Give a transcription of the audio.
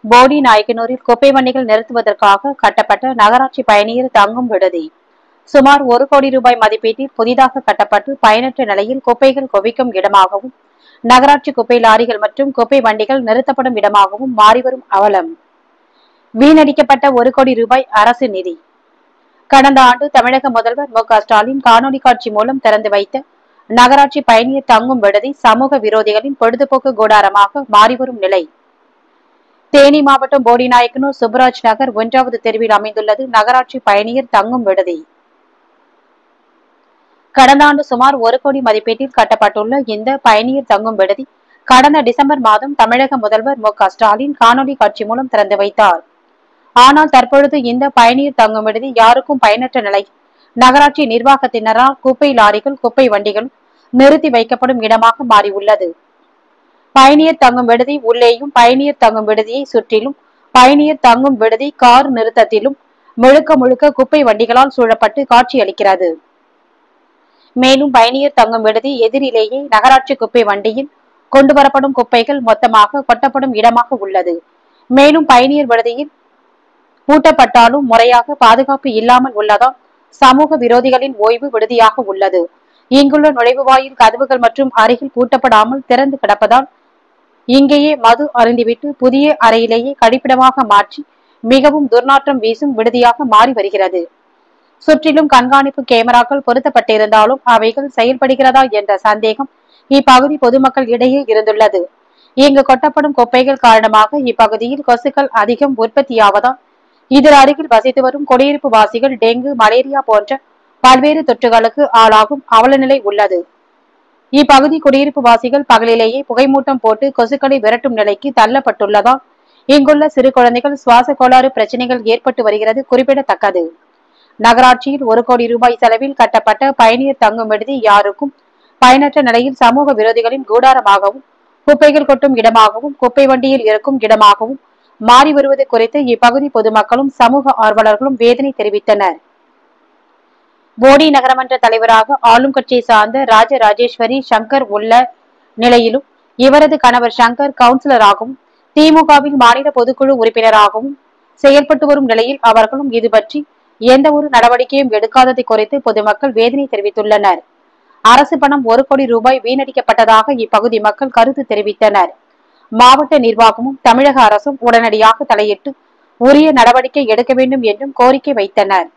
போடி நாயக்கனூரில் குப்பை வண்டிகள் நிறுத்துவதற்காக கட்டப்பட்ட நகராட்சி பயணியர் தங்கும் விடுதி சுமார் ஒரு கோடி ரூபாய் மதிப்பீட்டில் புதிதாக கட்டப்பட்டு பயனற்ற நிலையில் குப்பைகள் குவிக்கும் இடமாகவும் நகராட்சி குப்பை லாரிகள் மற்றும் குப்பை வண்டிகள் நிறுத்தப்படும் இடமாகவும் மாறிவரும் அவலம் வீணடிக்கப்பட்ட ஒரு கோடி ரூபாய் அரசு நிதி கடந்த ஆண்டு தமிழக முதல்வர் மு க ஸ்டாலின் காணொலி காட்சி மூலம் திறந்து வைத்த நகராட்சி பயணியர் தங்கும் விடுதி சமூக விரோதிகளின் பொழுதுபோக்கு கூடாரமாக மாறிவரும் நிலை தேனி மாவட்டம் போடிநாயக்கனூர் சுப்பராஜ் நகர் ஒன்றாவது தெருவில் அமைந்துள்ளது நகராட்சி பயணியர் தங்கும் விடுதி கடந்த ஆண்டு சுமார் ஒரு கோடி மதிப்பீட்டில் கட்டப்பட்டுள்ள இந்த பயணியர் தங்கும் விடுதி கடந்த டிசம்பர் மாதம் தமிழக முதல்வர் மு க ஸ்டாலின் காணொலி காட்சி மூலம் திறந்து வைத்தார் ஆனால் தற்பொழுது இந்த பயணியர் தங்கும் விடுதி யாருக்கும் பயனற்ற நிலை நகராட்சி நிர்வாகத்தினரால் குப்பை லாரிகள் குப்பை வண்டிகள் நிறுத்தி வைக்கப்படும் இடமாக மாறியுள்ளது பயணியர் தங்கும் விடுதி உள்ளேயும் பயணியர் தங்கும் விடுதியை சுற்றிலும் பயணியர் தங்கும் விடுதி கார் நிறுத்தத்திலும் முழுக்க முழுக்க குப்பை வண்டிகளால் சூழப்பட்டு காட்சியளிக்கிறது மேலும் பயணியர் தங்கும் விடுதி எதிரிலேயே நகராட்சி குப்பை வண்டியில் கொண்டு வரப்படும் குப்பைகள் மொத்தமாக கொட்டப்படும் இடமாக உள்ளது மேலும் பயணியர் விடுதியில் பூட்டப்பட்டாலும் முறையாக பாதுகாப்பு இல்லாமல் உள்ளதால் சமூக விரோதிகளின் ஓய்வு விடுதியாக உள்ளது இங்குள்ள நுழைவுவாயில் கதவுகள் மற்றும் அருகில் பூட்டப்படாமல் திறந்து கிடப்பதால் இங்கேயே மது அருந்திவிட்டு புதிய அறையிலேயே கழிப்பிடமாக மாற்றி மிகவும் துர்நாற்றம் வீசும் விடுதியாக மாறி வருகிறது சுற்றிலும் கண்காணிப்பு கேமராக்கள் பொருத்தப்பட்டிருந்தாலும் அவைகள் செயல்படுகிறதா என்ற சந்தேகம் இப்பகுதி பொதுமக்கள் இடையே இருந்துள்ளது இங்கு கொட்டப்படும் குப்பைகள் காரணமாக இப்பகுதியில் கொசுக்கள் அதிகம் உற்பத்தியாவதால் இதில் அருகில் வசித்து வரும் குடியிருப்பு வாசிகள் டெங்கு மலேரியா போன்ற பல்வேறு தொற்றுகளுக்கு ஆளாகும் அவலநிலை உள்ளது இப்பகுதி குடியிருப்பு வாசிகள் பகலிலேயே புகைமூட்டம் போட்டு கொசுக்களை விரட்டும் நிலைக்கு தள்ளப்பட்டுள்ளதால் இங்குள்ள சிறு குழந்தைகள் சுவாச கோளாறு பிரச்சனைகள் ஏற்பட்டு வருகிறது குறிப்பிடத்தக்கது நகராட்சியில் ஒரு கோடி ரூபாய் செலவில் கட்டப்பட்ட பயணியர் தங்கும் விடுதி யாருக்கும் பயனற்ற நிலையில் சமூக விரோதிகளின் கூடாரமாகவும் குப்பைகள் கொட்டும் இடமாகவும் குப்பை வண்டியில் இருக்கும் இடமாகவும் மாறி வருவது குறித்து இப்பகுதி பொதுமக்களும் சமூக ஆர்வலர்களும் வேதனை தெரிவித்தனர் போடி நகரமன்ற தலைவராக ஆளும் கட்சியை சார்ந்த ராஜ ராஜேஸ்வரி சங்கர் உள்ள நிலையிலும் இவரது கணவர் சங்கர் கவுன்சிலராகவும் திமுகவின் மாநில பொதுக்குழு உறுப்பினராகவும் செயல்பட்டு வரும் நிலையில் அவர்களும் இது பற்றி எந்த ஒரு நடவடிக்கையும் எடுக்காததை குறித்து பொதுமக்கள் வேதனை தெரிவித்துள்ளனர் அரசு பணம் ஒரு கோடி ரூபாய் வீணடிக்கப்பட்டதாக இப்பகுதி மக்கள் கருத்து தெரிவித்தனர் மாவட்ட நிர்வாகமும் தமிழக அரசும் உடனடியாக தலையிட்டு உரிய நடவடிக்கை எடுக்க வேண்டும் என்றும் கோரிக்கை வைத்தனர்